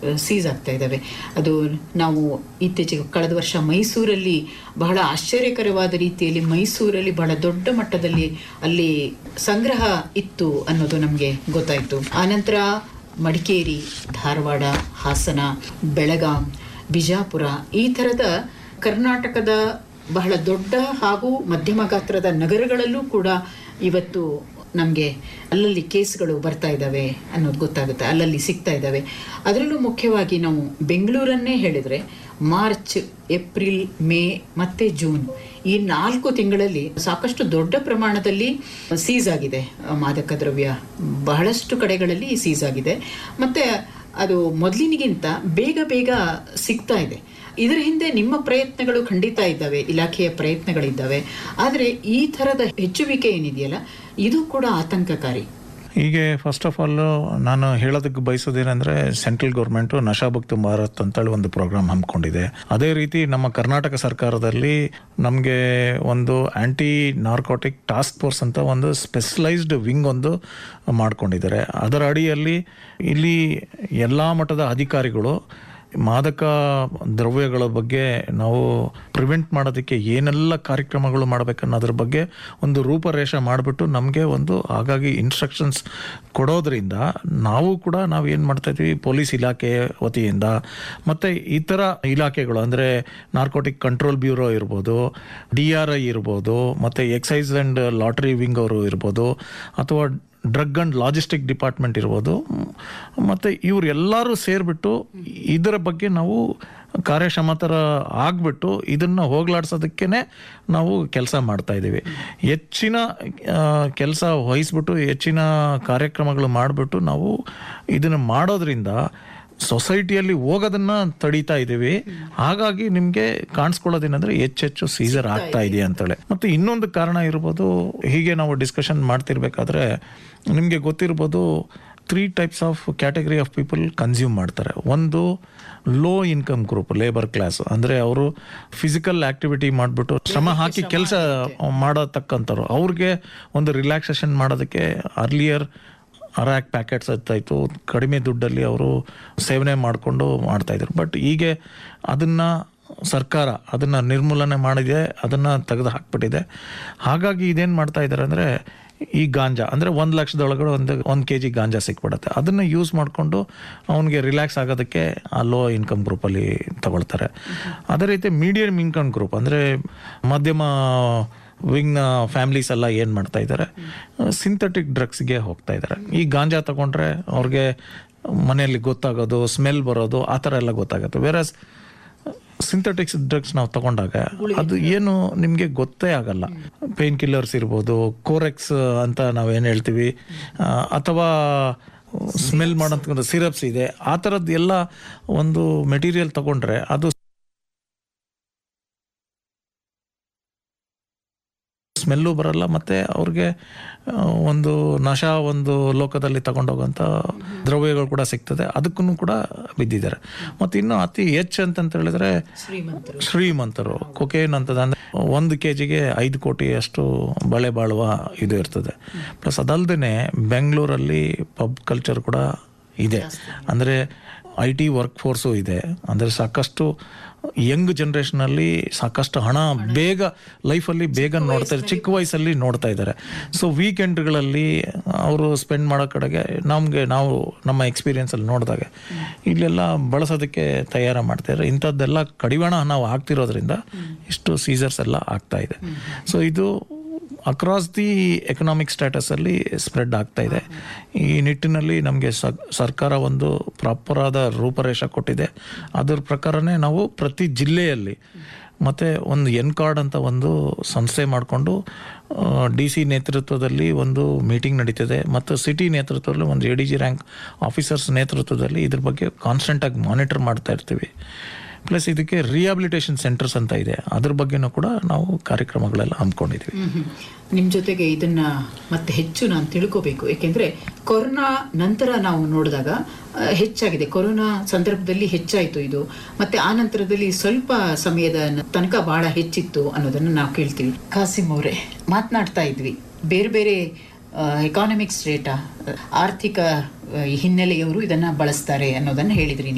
seize ಆಗ್ತಾ ಇದ್ದಾವೆ ಅದು ನಾವು ಇತ್ತೀಚೆಗೆ ಕಳೆದ ವರ್ಷ ಮೈಸೂರಲ್ಲಿ ಬಹಳ ಆಶ್ಚರ್ಯಕರವಾದ ರೀತಿಯಲ್ಲಿ ಮೈಸೂರಲ್ಲಿ ಬಹಳ ದೊಡ್ಡ ಮಟ್ಟದಲ್ಲಿ ಅಲ್ಲಿ ಸಂಗ್ರಹ ಇತ್ತು ಅನ್ನೋದು ನಮಗೆ ಗೊತ್ತಾಯಿತು ಆನಂತರ ಮಡಿಕೇರಿ ಧಾರವಾಡ ಹಾಸನ ಬೆಳಗಾಂ ಬಿಜಾಪುರ ಈ ಥರದ ಕರ್ನಾಟಕದ ಬಹಳ ದೊಡ್ಡ ಹಾಗೂ ಮಧ್ಯಮ ಗಾತ್ರದ ನಗರಗಳಲ್ಲೂ ಕೂಡ ಇವತ್ತು ನಮಗೆ ಅಲ್ಲಲ್ಲಿ ಕೇಸ್ಗಳು ಬರ್ತಾ ಇದ್ದಾವೆ ಅನ್ನೋದು ಗೊತ್ತಾಗುತ್ತೆ ಅಲ್ಲಲ್ಲಿ ಸಿಗ್ತಾ ಇದ್ದಾವೆ ಅದರಲ್ಲೂ ಮುಖ್ಯವಾಗಿ ನಾವು ಬೆಂಗಳೂರನ್ನೇ ಹೇಳಿದರೆ ಮಾರ್ಚ್ ಏಪ್ರಿಲ್ ಮೇ ಮತ್ತು ಜೂನ್ ಈ ನಾಲ್ಕು ತಿಂಗಳಲ್ಲಿ ಸಾಕಷ್ಟು ದೊಡ್ಡ ಪ್ರಮಾಣದಲ್ಲಿ ಸೀಸ್ ಆಗಿದೆ ಮಾದಕ ದ್ರವ್ಯ ಬಹಳಷ್ಟು ಕಡೆಗಳಲ್ಲಿ ಸೀಸ್ ಆಗಿದೆ ಮತ್ತು ಅದು ಮೊದಲಿನಿಗಿಂತ ಬೇಗ ಬೇಗ ಸಿಗ್ತಾ ಇದೆ ಇದರ ಹಿಂದೆ ನಿಮ್ಮ ಪ್ರಯತ್ನಗಳು ಖಂಡಿತ ಇದ್ದಾವೆ ಇಲಾಖೆಯ ಪ್ರಯತ್ನಗಳಿದ್ದಾವೆ ಆದರೆ ಈ ಥರದ ಹೆಚ್ಚುವಿಕೆ ಏನಿದೆಯಲ್ಲ ಇದು ಕೂಡ ಆತಂಕಕಾರಿ ಹೀಗೆ ಫಸ್ಟ್ ಆಫ್ ಆಲ್ ನಾನು ಹೇಳೋದಕ್ಕೆ ಬಯಸೋದೇನೆಂದ್ರೆ ಸೆಂಟ್ರಲ್ ಗೌರ್ಮೆಂಟು ನಶಾಭಕ್ತ ಭಾರತ್ ಅಂತೇಳಿ ಒಂದು ಪ್ರೋಗ್ರಾಮ್ ಹಮ್ಮಿಕೊಂಡಿದೆ ಅದೇ ರೀತಿ ನಮ್ಮ ಕರ್ನಾಟಕ ಸರ್ಕಾರದಲ್ಲಿ ನಮಗೆ ಒಂದು ಆಂಟಿ ನಾರ್ಕೋಟಿಕ್ ಟಾಸ್ಕ್ ಫೋರ್ಸ್ ಅಂತ ಒಂದು ಸ್ಪೆಷಲೈಸ್ಡ್ ವಿಂಗ್ ಒಂದು ಮಾಡ್ಕೊಂಡಿದ್ದಾರೆ ಅದರ ಅಡಿಯಲ್ಲಿ ಇಲ್ಲಿ ಎಲ್ಲ ಮಟ್ಟದ ಅಧಿಕಾರಿಗಳು ಮಾದಕ ದ್ರವ್ಯಗಳ ಬಗ್ಗೆ ನಾವು ಪ್ರಿವೆಂಟ್ ಮಾಡೋದಕ್ಕೆ ಏನೆಲ್ಲ ಕಾರ್ಯಕ್ರಮಗಳು ಮಾಡಬೇಕನ್ನೋದ್ರ ಬಗ್ಗೆ ಒಂದು ರೂಪರೇಷೆ ಮಾಡಿಬಿಟ್ಟು ನಮಗೆ ಒಂದು ಹಾಗಾಗಿ ಇನ್ಸ್ಟ್ರಕ್ಷನ್ಸ್ ಕೊಡೋದ್ರಿಂದ ನಾವು ಕೂಡ ನಾವು ಏನು ಮಾಡ್ತಾ ಇದ್ವಿ ಪೊಲೀಸ್ ಇಲಾಖೆ ವತಿಯಿಂದ ಮತ್ತು ಇತರ ಇಲಾಖೆಗಳು ಅಂದರೆ ನಾರ್ಕೋಟಿಕ್ ಕಂಟ್ರೋಲ್ ಬ್ಯೂರೋ ಇರ್ಬೋದು ಡಿ ಆರ್ ಐ ಇರ್ಬೋದು ಮತ್ತು ಎಕ್ಸೈಸ್ ಆ್ಯಂಡ್ ಲಾಟ್ರಿ ವಿಂಗ್ ಅವರು ಇರ್ಬೋದು ಅಥವಾ ಡ್ರಗ್ ಆ್ಯಂಡ್ ಲಾಜಿಸ್ಟಿಕ್ ಡಿಪಾರ್ಟ್ಮೆಂಟ್ ಇರ್ಬೋದು ಮತ್ತು ಇವ್ರು ಎಲ್ಲರೂ ಸೇರಿಬಿಟ್ಟು ಇದರ ಬಗ್ಗೆ ನಾವು ಕಾರ್ಯಕ್ಷಮತರ ಆಗಿಬಿಟ್ಟು ಇದನ್ನು ಹೋಗ್ಲಾಡ್ಸೋದಕ್ಕೇ ನಾವು ಕೆಲಸ ಮಾಡ್ತಾ ಇದ್ದೀವಿ ಹೆಚ್ಚಿನ ಕೆಲಸ ವಹಿಸ್ಬಿಟ್ಟು ಹೆಚ್ಚಿನ ಕಾರ್ಯಕ್ರಮಗಳು ಮಾಡಿಬಿಟ್ಟು ನಾವು ಇದನ್ನು ಮಾಡೋದ್ರಿಂದ ಸೊಸೈಟಿಯಲ್ಲಿ ಹೋಗೋದನ್ನ ತಡೀತಾ ಇದ್ದೀವಿ ಹಾಗಾಗಿ ನಿಮಗೆ ಕಾಣಿಸ್ಕೊಳ್ಳೋದೇನಂದ್ರೆ ಹೆಚ್ಚೆಚ್ಚು ಸೀಸರ್ ಆಗ್ತಾ ಇದೆ ಅಂತೇಳಿ ಮತ್ತೆ ಇನ್ನೊಂದು ಕಾರಣ ಇರ್ಬೋದು ಹೀಗೆ ನಾವು ಡಿಸ್ಕಷನ್ ಮಾಡ್ತಿರ್ಬೇಕಾದ್ರೆ ನಿಮಗೆ ಗೊತ್ತಿರ್ಬೋದು three types of category of people consume ಮಾಡ್ತಾರೆ ಒಂದು low income group labour class ಅಂದರೆ ಅವರು ಫಿಸಿಕಲ್ ಆಕ್ಟಿವಿಟಿ ಮಾಡಿಬಿಟ್ಟು ಶ್ರಮ ಹಾಕಿ ಕೆಲಸ ಮಾಡತಕ್ಕಂಥವ್ರು ಅವ್ರಿಗೆ ಒಂದು ರಿಲ್ಯಾಕ್ಸೇಷನ್ ಮಾಡೋದಕ್ಕೆ ಅರ್ಲಿಯರ್ ಅರಾಕ್ ಪ್ಯಾಕೆಟ್ಸ್ ಇರ್ತಾಯಿತ್ತು ಕಡಿಮೆ ದುಡ್ಡಲ್ಲಿ ಅವರು ಸೇವನೆ ಮಾಡಿಕೊಂಡು ಮಾಡ್ತಾಯಿದ್ರು ಬಟ್ ಹೀಗೆ ಅದನ್ನು ಸರ್ಕಾರ ಅದನ್ನು ನಿರ್ಮೂಲನೆ ಮಾಡಿದೆ ಅದನ್ನು ತೆಗೆದು ಹಾಕ್ಬಿಟ್ಟಿದೆ ಹಾಗಾಗಿ ಇದೇನು ಮಾಡ್ತಾ ಇದ್ದಾರೆ ಅಂದರೆ ಈ ಗಾಂಜಾ ಅಂದರೆ ಒಂದು ಲಕ್ಷದೊಳಗಡೆ ಒಂದು ಒಂದು ಕೆ ಜಿ ಗಾಂಜಾ ಸಿಕ್ಬಿಡುತ್ತೆ ಅದನ್ನು ಯೂಸ್ ಮಾಡಿಕೊಂಡು ಅವನಿಗೆ ರಿಲ್ಯಾಕ್ಸ್ ಆಗೋದಕ್ಕೆ ಆ ಲೋ ಇನ್ಕಮ್ ಗ್ರೂಪಲ್ಲಿ ತಗೊಳ್ತಾರೆ ಅದೇ ರೀತಿ ಮೀಡಿಯಮ್ ಇನ್ಕಮ್ ಗ್ರೂಪ್ ಅಂದರೆ ಮಧ್ಯಮ ವಿಂಗ್ನ ಫ್ಯಾಮ್ಲೀಸ್ ಎಲ್ಲ ಏನು ಮಾಡ್ತಾ ಇದ್ದಾರೆ ಸಿಂಥೆಟಿಕ್ ಡ್ರಗ್ಸ್ಗೆ ಹೋಗ್ತಾ ಇದ್ದಾರೆ ಈ ಗಾಂಜಾ ತಗೊಂಡ್ರೆ ಅವ್ರಿಗೆ ಮನೆಯಲ್ಲಿ ಗೊತ್ತಾಗೋದು ಸ್ಮೆಲ್ ಬರೋದು ಆ ಥರ ಎಲ್ಲ ಗೊತ್ತಾಗುತ್ತೆ ವೇರಸ್ ಸಿಂಥೆಟಿಕ್ಸ್ ಡ್ರಗ್ಸ್ ನಾವು ತಗೊಂಡಾಗ ಅದು ಏನು ನಿಮಗೆ ಗೊತ್ತೇ ಆಗಲ್ಲ ಪೇನ್ ಕಿಲ್ಲರ್ಸ್ ಇರ್ಬೋದು ಕೋರೆಕ್ಸ್ ಅಂತ ನಾವೇನು ಹೇಳ್ತೀವಿ ಆ, ಅಥವಾ ಸ್ಮೆಲ್ ಮಾಡೋಂಥ ಸಿರಪ್ಸ್ ಇದೆ ಆ ಥರದ್ದು ಎಲ್ಲ ಒಂದು ಮೆಟೀರಿಯಲ್ ತಗೊಂಡ್ರೆ ಅದು ಸ್ಮೆಲ್ಲು ಬರಲ್ಲ ಮತ್ತೆ ಅವ್ರಿಗೆ ಆ, ಒಂದು ನಶಾ ಒಂದು ಲೋಕದಲ್ಲಿ ತಗೊಂಡೋಗೋಂಥ ದ್ರವ್ಯಗಳು ಕೂಡ ಸಿಗ್ತದೆ ಅದಕ್ಕೂ ಕೂಡ ಬಿದ್ದಿದ್ದಾರೆ ಮತ್ತು ಇನ್ನು ಅತಿ ಹೆಚ್ಚು ಅಂತಂತ ಹೇಳಿದ್ರೆ ಶ್ರೀಮಂತರು ಶ್ರೀಮಂತರು ಕೊಕೇನ್ ಅಂತದ ಅಂದ್ರೆ ಒಂದು ಕೆ ಜಿಗೆ ಐದು ಕೋಟಿಯಷ್ಟು ಬಳೆ ಬಾಳುವ ಇದು ಇರ್ತದೆ ಪ್ಲಸ್ ಅದಲ್ದೇ ಬೆಂಗಳೂರಲ್ಲಿ ಪಬ್ ಕಲ್ಚರ್ ಕೂಡ ಇದೆ ಅಂದರೆ ಐ ಟಿ ವರ್ಕ್ ಫೋರ್ಸು ಇದೆ ಅಂದರೆ ಸಾಕಷ್ಟು ಯಂಗ್ ಜನ್ರೇಷನಲ್ಲಿ ಸಾಕಷ್ಟು ಹಣ ಬೇಗ ಲೈಫಲ್ಲಿ ಬೇಗ ನೋಡ್ತಾ ಇದ್ದಾರೆ ಚಿಕ್ಕ ವಯಸ್ಸಲ್ಲಿ ನೋಡ್ತಾ ಇದ್ದಾರೆ ಸೊ ವೀಕೆಂಡ್ಗಳಲ್ಲಿ ಅವರು ಸ್ಪೆಂಡ್ ಮಾಡೋ ಕಡೆಗೆ ನಮಗೆ ನಾವು ನಮ್ಮ ಎಕ್ಸ್ಪೀರಿಯನ್ಸಲ್ಲಿ ನೋಡಿದಾಗ ಇಲ್ಲೆಲ್ಲ ಬಳಸೋದಕ್ಕೆ ತಯಾರ ಮಾಡ್ತಾರೆ ಇಂಥದ್ದೆಲ್ಲ ಕಡಿವಾಣ ನಾವು ಆಗ್ತಿರೋದ್ರಿಂದ ಇಷ್ಟು ಸೀಸರ್ಸ್ ಎಲ್ಲ ಆಗ್ತಾ ಇದೆ ಸೊ ಇದು ಅಕ್ರಾಸ್ ದಿ ಎಕನಾಮಿಕ್ ಸ್ಟೇಟಸಲ್ಲಿ ಸ್ಪ್ರೆಡ್ ಆಗ್ತಾ ಇದೆ ಈ ನಿಟ್ಟಿನಲ್ಲಿ ನಮಗೆ ಸರ್ಕಾರ ಒಂದು ಪ್ರಾಪರ್ ಆದ ರೂಪರೇಷ ಕೊಟ್ಟಿದೆ ಅದರ ಪ್ರಕಾರನೇ ನಾವು ಪ್ರತಿ ಜಿಲ್ಲೆಯಲ್ಲಿ ಮತ್ತು ಒಂದು ಎನ್ ಕಾರ್ಡ್ ಅಂತ ಒಂದು ಸಂಸ್ಥೆ ಮಾಡಿಕೊಂಡು ಡಿ ಸಿ ನೇತೃತ್ವದಲ್ಲಿ ಒಂದು ಮೀಟಿಂಗ್ ನಡೀತಿದೆ ಮತ್ತು ಸಿಟಿ ನೇತೃತ್ವದಲ್ಲಿ ಒಂದು A D G rank officers ನೇತೃತ್ವದಲ್ಲಿ ಇದ್ರ ಬಗ್ಗೆ ಕಾನ್ಸ್ಟೆಂಟಾಗಿ ಮಾನಿಟರ್ ಮಾಡ್ತಾ ಇರ್ತೀವಿ ಪ್ಲಸ್ ಇದಕ್ಕೆ ರಿಹಾಬಿಲಿಟೇಷನ್ ಸೆಂಟರ್ಸ್ ಅಂತ ಇದೆ ಅದ್ರ ಬಗ್ಗೆನೂ ಕೂಡ ನಾವು ಕಾರ್ಯಕ್ರಮಗಳೆಲ್ಲ ಹಮ್ಮಿಕೊಂಡಿದ್ದೀವಿ ನಿಮ್ಮ ಜೊತೆಗೆ ಇದನ್ನ ಮತ್ತೆ ಹೆಚ್ಚು ನಾನು ತಿಳ್ಕೋಬೇಕು ಏಕೆಂದ್ರೆ ಕೊರೋನಾ ನಂತರ ನಾವು ನೋಡಿದಾಗ ಆ, ಹೆಚ್ಚಾಗಿದೆ ಕೊರೋನಾ ಸಂದರ್ಭದಲ್ಲಿ ಹೆಚ್ಚಾಯಿತು ಇದು ಮತ್ತೆ ಆ ನಂತರದಲ್ಲಿ ಸ್ವಲ್ಪ ಸಮಯದ ನ- ತನಕ ಬಹಳ ಹೆಚ್ಚಿತ್ತು ಅನ್ನೋದನ್ನು ನಾವು ಕೇಳ್ತೀವಿ ಕಾಸಿಂ ಅವರೇ ಮಾತನಾಡ್ತಾ ಇದ್ವಿ ಬೇರೆ ಬೇರೆ ಎಕಾನಮಿಕ್ಸ್ ಡೇಟಾ ಆರ್ಥಿಕ ಆ, ಹಿನ್ನೆಲೆಯವರು ಇದನ್ನ ಬಳಸ್ತಾರೆ ಅನ್ನೋದನ್ನ ಹೇಳಿದ್ರಿ ನೀವು